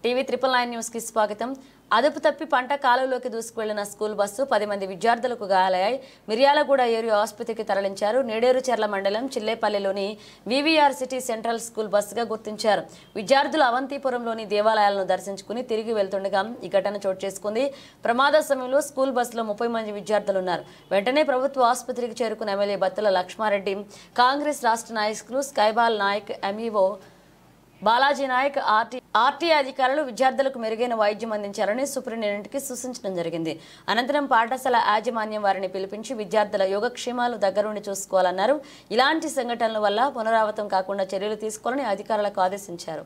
TV triple nine news కి స్వాగతం అదుపు తప్పి పంట కాలువలోకి దూసుకువెళ్లిన స్కూల్ బస్సు పది మంది విద్యార్థులకు గాయాలయ్యాయి మిర్యాలగూడ ఏరియా ఆసుపత్రికి తరలించారు నేడేరుచెర్ల మండలం చిల్లేపల్లిలోని వివిఆర్ సిటీ సెంట్రల్ స్కూల్ బస్సుగా గుర్తించారు విద్యార్థులు అవంతిపురంలోని దేవాలయాలను దర్శించుకుని తిరిగి వెళ్తుండగా ఈ ఘటన చోటు చేసుకుంది ప్రమాద సమయంలో స్కూల్ బస్సులో ముప్పై మంది విద్యార్థులు ఉన్నారు వెంటనే ప్రభుత్వ ఆసుపత్రికి చేరుకున్న ఎమ్మెల్యే బత్తుల లక్ష్మారెడ్డి కాంగ్రెస్ రాష్ట్ర నాయకులు స్కైబాల్ Naik MEO Balaji Naik RT RT అధికారులు విద్యార్థులకు మెరుగైన వైద్యం అందించాలని సూపరింటెండెంట్కి సూచించడం జరిగింది అనంతరం పాఠశాల యాజమాన్యం వారిని పిలిపించి విద్యార్థుల యోగక్షేమాలు దగ్గరుండి చూసుకోవాలన్నారు ఇలాంటి సంఘటనల వల్ల పునరావృతం కాకుండా చర్యలు తీసుకోవాలని అధికారులకు ఆదేశించారు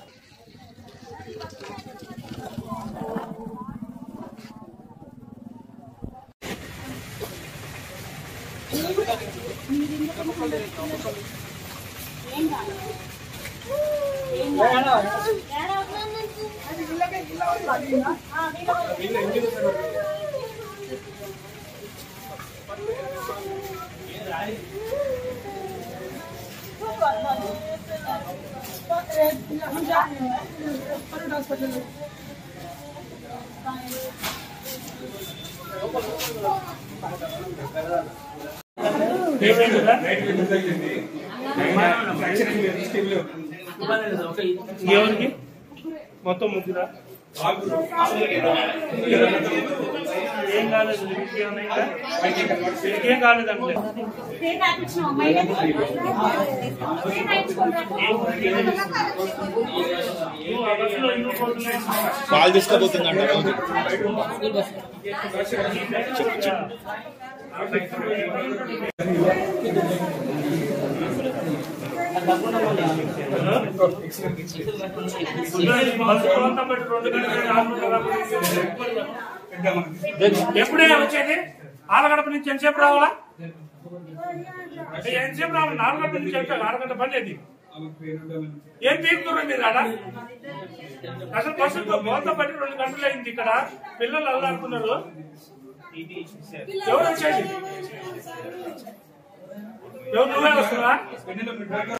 ఎవరికి మొత్తం ముగ్గురా ఏం కాలేదు వీడికి ఏమైనా వీడికి ఏం కాలేదు అంటే నువ్వు ఆ బస్సులో ఎందుకు పోతున్నావు? పాలు తీసుకోబోతుందంట బస్సు మొత్తం పెట్టి రెండు గంటలు ఆపుకుంటారా? ఎప్పుడే వచ్చేది ఆలగడప నుంచి ఎంతసేపు రావాలా ఎంతసేపు రావాలి నాలుగు గంటల నుంచి వెళ్తాను ఆరు గంటల పని అది ఏం పీకుతున్నారు మీరు ఆడ అసలు బస్సు మొత్తం పట్టి రెండు గంటలు అయింది ఇక్కడ పిల్లలు అల్లాడుతున్నారు ఎవరు వచ్చేది ఎవరు నువ్వే వస్తున్నా